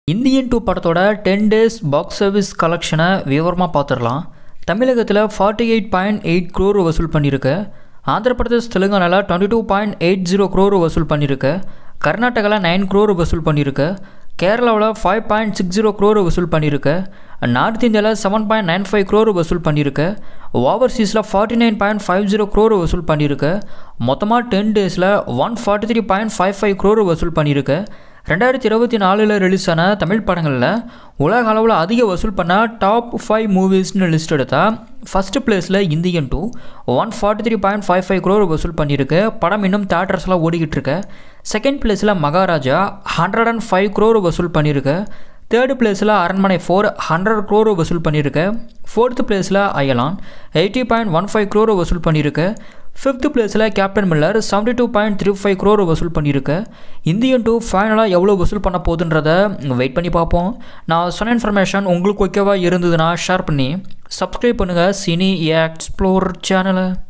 Indian two படத்தோட ten days box service கலெக்ஷனை விவரமாக பார்த்துடலாம் தமிழகத்தில் forty eight point eight crore வசூல் பண்ணியிருக்கு ஆந்திர பிரதேஷ் தெலுங்கானாவில் twenty two point eight zero crore வசூல் பண்ணியிருக்கு கர்நாடகாவில் நைன் க்ரோர் வசூல் பண்ணியிருக்கு கேரளாவில் five point six zero crore வசூல் பண்ணியிருக்கு நார்த் இந்தியாவில் seven point nine five crore வசூல் பண்ணியிருக்கு ஓவர்சீஸில் forty nine point five zero crore வசூல் பண்ணியிருக்கு மொத்தமாக டென் டேஸில் one forty three point five five crore வசூல் பண்ணியிருக்கு ரெண்டாயிரத்தி இருபத்தி நாலில் ரிலீஸ் ஆன தமிழ் படங்களில் உலக அளவில் அதிக வசூல் பண்ண டாப் ஃபைவ் மூவிஸ்னு லிஸ்ட் எடுத்தால் ஃபஸ்ட்டு பிளேஸில் Indian two one forty three point five five crore வசூல் பண்ணியிருக்கு படம் இன்னும் தேட்டர்ஸ்லாம் ஓடிக்கிட்டு இருக்கு செகண்ட் பிளேஸில் Maharaja hundred and five crore வசூல் பண்ணியிருக்கு தேர்டு பிளேஸில் அரண்மனை ஃபோர் ஹண்ட்ரட் க்ரோர் வசூல் பண்ணியிருக்கு ஃபோர்த்து பிளேஸில் Ayalaan eighty point one five crore வசூல் பண்ணியிருக்கு ஃபிஃப்த்து பிளேஸில் Captain Miller seventy two point three five crore வசூல் பண்ணியிருக்கு இந்தியன் டூ ஃபைனலாக எவ்வளோ வசூல் பண்ண போகுதுன்றத வெயிட் பண்ணி பார்ப்போம் நான் சொன்ன இன்ஃபர்மேஷன் உங்களுக்கு ஓகேவா இருந்ததுன்னா ஷேர் பண்ணி சப்ஸ்கிரைப் பண்ணுங்கள் சினி எக்ஸ்ப்ளோர் சேனலை